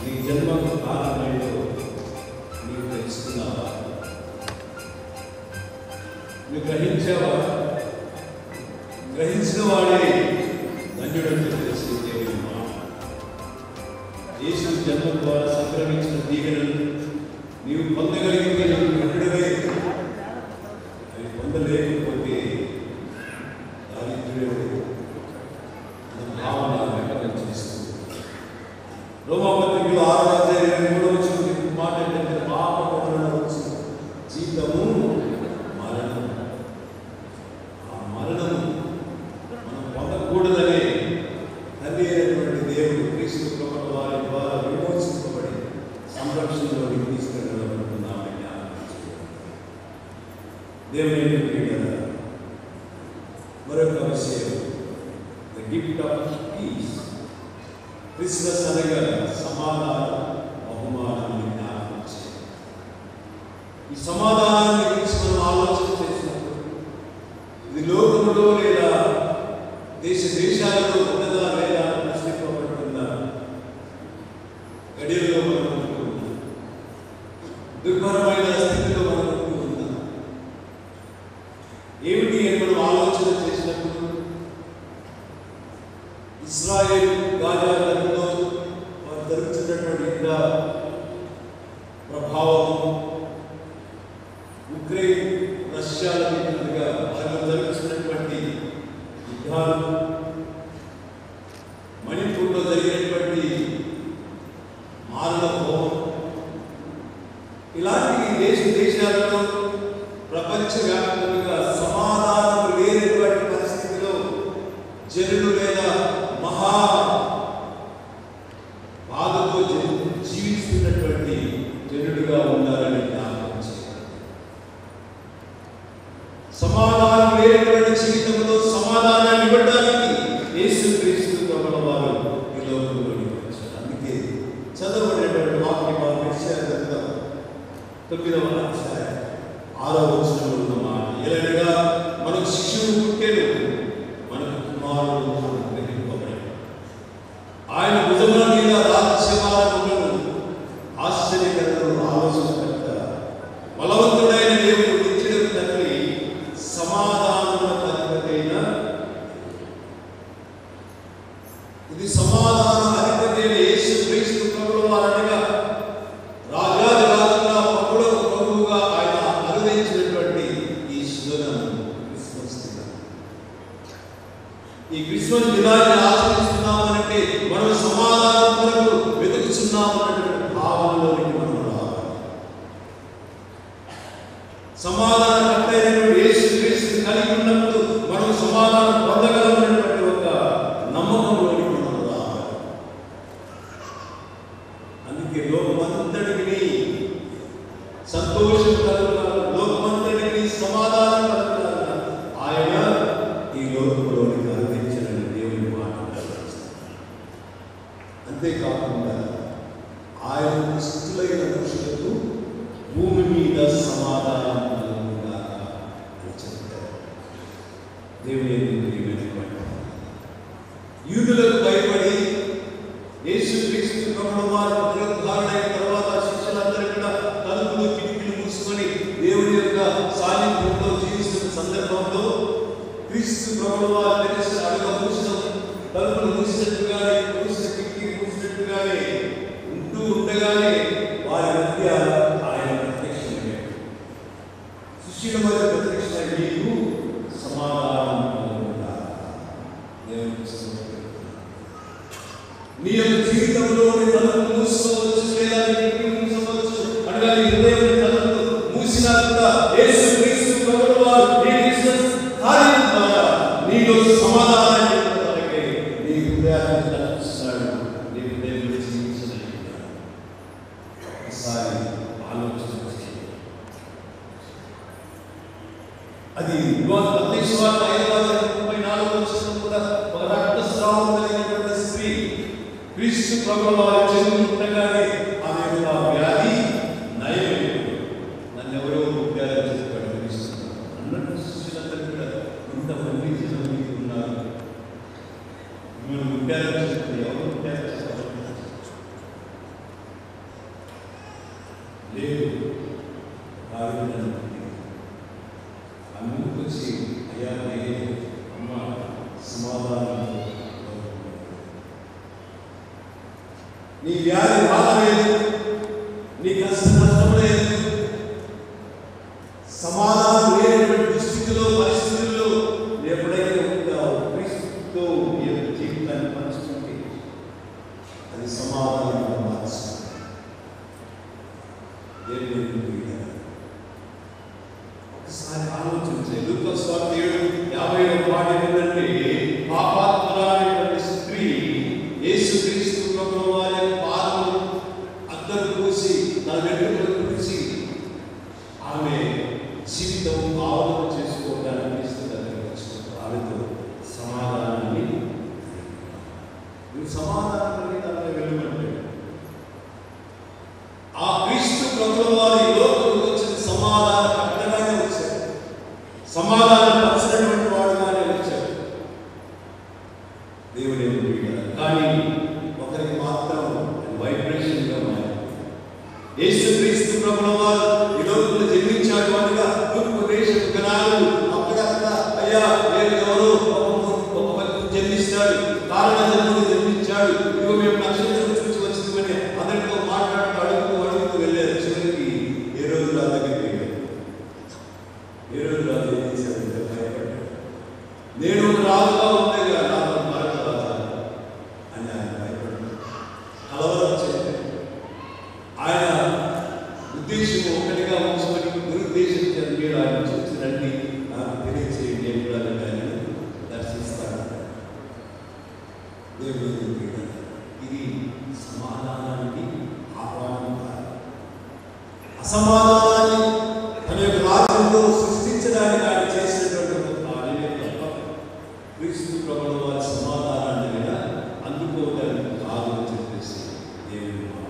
నీ జన్మకు కారణమేంటో నీవు తెలుసుకున్నావా నువ్వు గ్రహించావా గ్రహించిన వాడే ధన్యుడంతో తెలిసి దేవుని మాట యేసు జన్మ ద్వారా సంక్రమించిన దీవెనలు నీవు పొందగలిగితే నీవు ధన్యుడవే అవి పొందలేకపోతే దారిద్ర్యుడు అన్న భావన వ్యక్తం చేస్తుంది రోమపత్రికలో ఆరో అధ్యాయం ఇరవై మూడో వచ్చిన మాట ఏంటంటే పాప వచ్చు జీతము మరణం ఆ మరణము మనం పొందకూడదనే తండ్రి అయినటువంటి దేవుడు క్రీస్తు ప్రభుల వారి ద్వారా విమోచించబడి సంరక్షణలోకి తీసుకెళ్ళాలనుకున్నామని జ్ఞాపకం చేయాలి. దేవుని ఏంటంటే మరొక విషయం the gift of peace Christmas అనగా సమాధాన బహుమానాన్ని జ్ఞాపకం చేయాలి. ఈ సమాధానాన్ని గురించి మనం ఆలోచన చేసినప్పుడు ఇది లోకములో లేదా దేశ దేశాలలో ఉన్నదా లేదా ప్రశ్నింపబడుతుందా గడియల్లో మనం ఉంటూ ఉన్నాం. దుర్భరమైన స్థితిలో మనం ఉంటూ ఉన్నాం ఏమిటి అని మనం ఆలోచన చేసినప్పుడు ఇస్రాయేల్ గాజాలలో వారు జరుగుతున్నటువంటి యుద్ధ ప్రభావం ఉక్రెయిన్ రష్యాల మీదుగా వారిలో జరుగుతున్నటువంటి యుద్ధాలు మణిపూర్లో జరిగినటువంటి మారణ హోమం ఇలాంటి దేశ దేశాలలో ప్రపంచవ్యాప్తంగా సమాధానం లేనటువంటి పరిస్థితిలో జనులు లేదా మహా బాధతో జీ- జీవిస్తున్నటువంటి జనులుగా ఉన్నారని జ్ఞాపకం చేయాలి సమాధానం లేనటువంటి జీవితంలో సమాధానాన్ని ఇవ్వడానికి యేసుక్రీస్తు ప్రభుల వారు ఈ లోకంలోకి వచ్చారు అందుకే చదవబడినటువంటి వాక్యం వారు విషయాలు తొమ్మిదవ అధ్యాయం ఆరో వచనంలో ఉన్న మాట ఎలాగగా మనకు శిశువు పుట్టెను మనకు కుమారుడు అనుగ్రహింపబడెను ఆయన భుజముల మీద రాజ్యభారములను ఆశ్చర్యకరములు ఆలోచనకర్త బలవంతుడైన దేవుడు నిత్యుడు తండ్రి సమాధానముల అధిపతైన ఇది సమాధాన అధిపతైన యేసు క్రీస్తు ప్రభుల వారనగా రాజాది రాజుగా ప్రభుడు ప్రభువుగా ఆయన అనుదయించినటువంటి ఈ శుభనం క్రిస్మస్ దినం ఈ క్రిస్మస్ దినాన్ని ఆచరిస్తున్నామనంటే మనం సమాధానం కొరకు వెతుకుతున్నామన్నటువంటి భావనలోనికి మనం రావాలి సమాధాన కర్తైనటువంటి యేసు క్రీస్తు కలిగి ఉన్నప్పుడు మనం సమాధానం పొందగలమన్నటువంటి ఒక నమ్మకంలోనికి మనం రావాలి అందుకే లోకమంతటికి సంతోషం కలుగుతారు లోకమంతటికి సమాధానం కలుగుతారు ఆయన ఈ లోకంలోనికి అందించిన దేవుని మాట అంతేకాకుండా ఆయన స్థితులైన మనుషులకు భూమి మీద సమాధానం కలుగుగాక అని చెప్తారు దేవుని ఎదురు యూదులకు భయపడి యేసుక్రీస్తు ప్రభువు వారు పునరుద్ధారణ అయిన తర్వాత శిష్యులందరూ కూడా తలుపులు కిటికీలు మూసుకొని దేవుని యొక్క సాన్నిధ్యంలో జీవిస్తున్న సందర్భంలో క్రీస్తు ప్రభువు వారు తెలిసిన అడుగు మూసిన తలుపులు మూసినట్టుగానే మూసిన కిటికీ మూసినట్టుగానే ఉంటూ ఉండగానే వారి మధ్య ఆయన ప్రత్యక్షమయ్యాడు శిష్యుల మధ్య ప్రత్యక్షమై నీకు సమాధానం కలుగుగా దేవునికి స్తోత్రం. నీ యొక్క జీవితంలోని తలుపులు మూసుకోవచ్చు లేదా నీ కిటికీ మూసుకోవచ్చు అనగా నీ హృదయం తలుపులు మూసినా కూడా యేసు క్రీస్తు ప్రభువు వారు నీ క్రిస్మస్ కార్యం ద్వారా నీలో సమాధానాన్ని ఇవ్వడానికి నీ హృదయాన్ని తలపిస్తాడు నీ హృదయంలో జీవించగలుగుతాడు ఒకసారి ఆలోచన చేయండి అది మతేశ్వర ఐదవ ముప్పై నాలుగు వచ్చిన కూడా ఒక రక్తస్రావం కలిగినటువంటి స్త్రీ క్రీస్తు ప్రభుల వారి చెంది ఉండగానే ఆమె యొక్క వ్యాధి నయమైంది నన్ను ఎవరో ముఖ్యాలు చెప్పాడు క్రీస్తు అన్నట్టు శిష్యులందరూ కూడా ఇంతమంది జనం మీకు ఉన్నారు మీరు ముఖ్యాలు చెప్పండి ఎవరు ముఖ్యాలు చెప్పాలి దేవుడు రాజు అందుకు వచ్చి అయ్యా నేను అమ్మ సమాధానం నీ వ్యాధి బాధలేదు నీ కష్ట నష్టం లేదు సమాధానం లేనటువంటి దుస్థితిలో పరిస్థితుల్లో నువ్వు ఎప్పుడైతే ఉంటావు క్రీస్తుతో నీ యొక్క జీవితాన్ని పంచుకుంటే అది సమాధానంగా మార్చుతుంది దేవుని ప్రియులారా, ఒకసారి ఆలోచించే లూకాసు వార్త ఏడు యాభై మాట ఏంటంటే పాపాత్మరాలైనటువంటి స్త్రీ యేసుక్రీస్తు ప్రభువు వారి పాదములు అద్దరు పూసి తన వెంట్రుకలు పూసి ఆమె జీవితం ఆవరణ చేసుకోవడానికి క్రీస్తు దగ్గరికి వచ్చినప్పుడు ఆమెతో సమాధానాన్ని నువ్వు సమాధానం కలిగి దానిలో వెళ్ళమంటే ఆ క్రీస్తు ప్రభుల వారి లోకంలో వచ్చిన సమాధాన కట్టగానే వచ్చాడు సమాధానం పరచినటువంటి వాడుగానే వచ్చాడు దేవుడు ఏమి చేయగలడు? కానీ ఒకరికి మాత్రం వైబ్రేషన్ గా మారింది యేసు క్రీస్తు ప్రభుల వారు ఈ లోకంలో జన్మించాడు అనగా తూర్పు దేశపు జనాలు అక్కడక్కడ అయ్యా నేను ఎవరో ఒక- ఒక వ్యక్తి జన్మిస్తాడు కారణ జన్ముడు జన్మించాడు ఇదిగో మేము నక్షత్రం చూసి వచ్చిందని అందరితో మాట్లాడుతూ అడుగుతూ అడుగుతూ వెళ్ళారు చివరికి ఏ రోజు నా దగ్గరికి వెళ్ళారు ఏ రోజు రాజు ఏం చేశాడంటే భయపడ్డాడు నేను ఒక రాజుగా ఉండేగా నాతో మరొక రాజా అని ఆయన భయపడ్డాడు కలవరం చెప్పాడు ఆయన ఉద్దేశం ఒకటిగా ఉంచుకొని దురుద్దేశం చేత మీరు ఆయన చూసి రండి నాకు తెలియచేయండి నేను కూడా ఆయన దర్శిస్తాను దేవుని ప్రియులారా, ఇది సమాధానానికి ఆహ్వానం కాదు అసమాధానాన్ని తన యొక్క రాజ్యంలో సృష్టించడానికి ఆయన చేసినటువంటి ఒక కార్యమే తప్ప క్రీస్తు ప్రభుల వారి సమాధానాన్ని కూడా అందుకోవడానికి కాదు అని చెప్పేసి దేవుని మాట.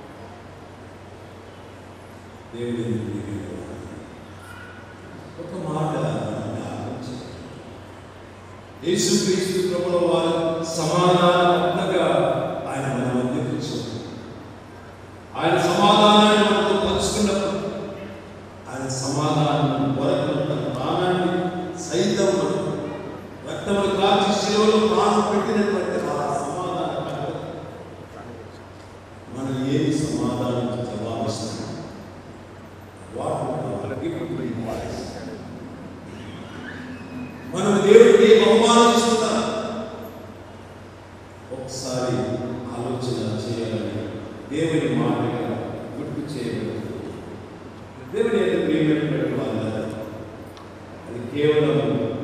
దేవుని ప్రియులారా, ఒక మాట మనం ఆలోచించాలి. యేసుక్రీస్తు ప్రభుల వారు సమాధానంగా ఆయన మన మధ్య కూర్చున్నారు ఆయన సమాధానాన్ని మనతో పంచుకున్నప్పుడు ఆయన సమాధానం కొరకు తన ప్రాణాన్ని సైతం మనకు రక్తములు కాచి శిలువలో ప్రాణం పెట్టినటువంటి ఆ సమాధాన కర్త మనం ఏమి సమాధానం జవాబిస్తున్నాం వాట్ మనం దేవుడికి ఏం అవమానిస్తున్నాం ఒకసారి ఆలోచన చేయాలని దేవుని మాటగా గుర్తు చేయబడుతుంది దేవుని యొక్క ప్రియమైనటువంటి వాళ్ళ అది కేవలం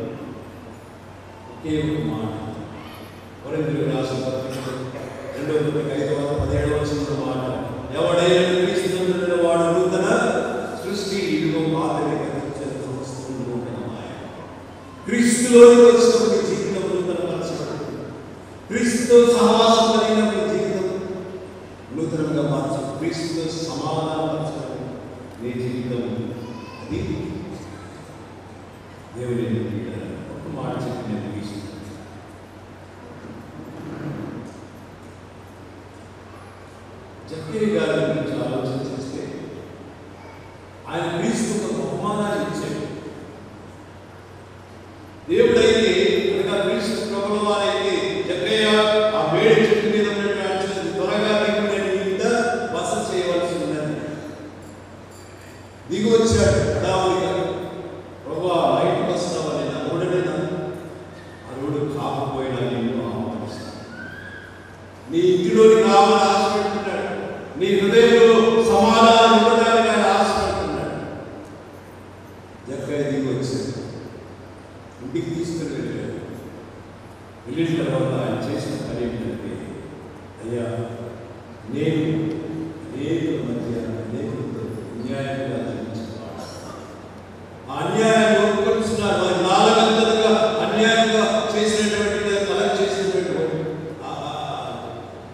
ఒకే ఒక మాట కొరింథీయులకు రాసిన పత్రికలో రెండవ పత్రిక ఐదవ పదిహేడవ వచనంలో మాట ఎవడైనా క్రీస్తునందున వాడు నూతన సృష్టి ఇదిగో పాతవి గతించిన సమస్తము నూతనమాయ క్రీస్తులోకి వచ్చినప్పుడు జీవితం నూతన పరచబడుతుంది క్రీస్తుతో సహవాసం కలిగినప్పుడు జీవితం నూతనంగా మార్చు క్రీస్తుతో సమాధానపరచడం నీ జీవితం అది దేవుని ప్రియులారా, ఒక మాట చెప్పి నేను ముగిస్తున్నాను. జక్కయ్య గారి గురించి ఆలోచన చేస్తే ఆయన క్రీస్తుకు ఒక బహుమానాన్ని ఇచ్చాడు దేవుడైతే అనగా క్రీస్తు ప్రభుల వారైతే జక్కయ్య ఆ వేడి చెట్టు మీద ఉన్నటువంటి త్వరగా దిగు నేను నీ మీద బస చేయవలసి ఉన్నది దిగి వచ్చాడు హడావుడిగా ప్రభా బయటకు వస్తావని నా రోడ్డనేనా ఆ రోడ్డు కాకపోయినా నేను ఆహ్వానిస్తాను నీ ఇంటిలోకి రావాలని ఆశపెడుతున్నాడు నీ హృదయంలో సమాధానం ఇవ్వడానికి ఆయన ఆశపడుతున్నాడు జక్కయ్య దిగి వచ్చాడు ఇంటికి తీసుకుని వెళ్ళాడు వెళ్ళిన తర్వాత ఆయన చేసిన పని ఏంటంటే అయ్యా నేను అనేకుల మధ్య అనేకులతో అన్యాయంగా జీవించేవాడు ఆ అన్యాయాన్ని ఒప్పుకొస్తున్నారు మరి నాలుగంతలుగా అన్యాయంగా చేసినటువంటి కలెక్ట్ చేసినటువంటి వాడు. ఆ- ఆ- ఆ-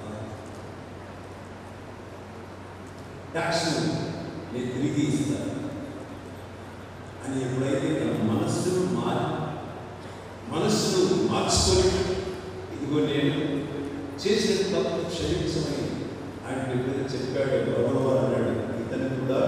ట్యాక్స్ నేను తిరిగి ఇస్తాను అని ఎప్పుడైతే తన మనస్సును మారి మనస్సును మార్చుకొని ఇదిగో నేను చేసిన తప్పు క్షమించమని ఆయన ఎప్పుడైతే చెప్పాడు గౌరవ అన్నాడు ఇతను కూడా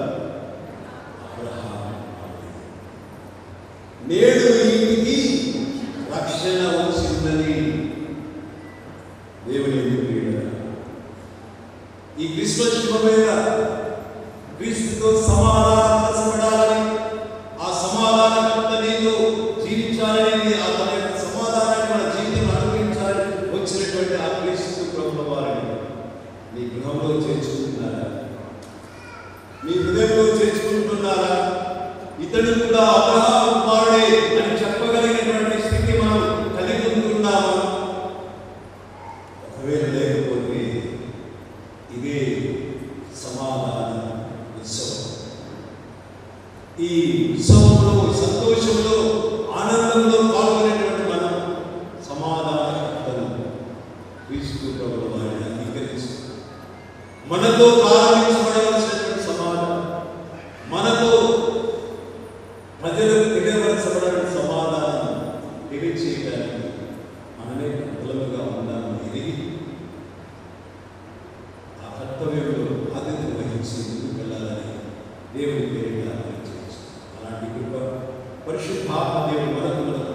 విశ్వశివమైన క్రీస్తుతో సమాధానపరచబడాలని ఆ సమాధానకర్త నీతో జీవించాలని ఆ తన యొక్క సమాధానాన్ని మన జీవితంలో అనుభవించాలని వచ్చినటువంటి ఆ క్రీస్తు ప్రభుల వారిని నీ గృహంలో చేర్చుకుంటున్నారా మీ హృదయంలో చేర్చుకుంటున్నారా ఇతడు కూడా అబ్రహాము కుమారుడే అని చెప్పగలిగినటువంటి స్థితి మనం కలిగి ఉంటున్నామా ఒకవేళ లేకపోతే ఇదే సమాధాన ఉత్సవం ఈ ఉత్సవంలో సంతోషంలో ఆనందంలో పాల్గొనేటువంటి మనం సమాధానకర్తలు క్రీస్తు ప్రభుల వారిని అంగీకరిస్తూ మనతో ప్రారంభించబడవలసినటువంటి సమాధానం మనతో ప్రజలకు తెలియవలసబడిన సమాధానం తెలియచేయడానికి మనమే బలముగా ఉండాలని ఎరిగి ఆ కర్తవ్యంలో బాధ్యత వహించి ముందుకు వెళ్ళాలని దేవుని పేరుగా చేయొచ్చు అలాంటి కృప పరిశుద్ధాత్మ దేవుడు మనకు మనకు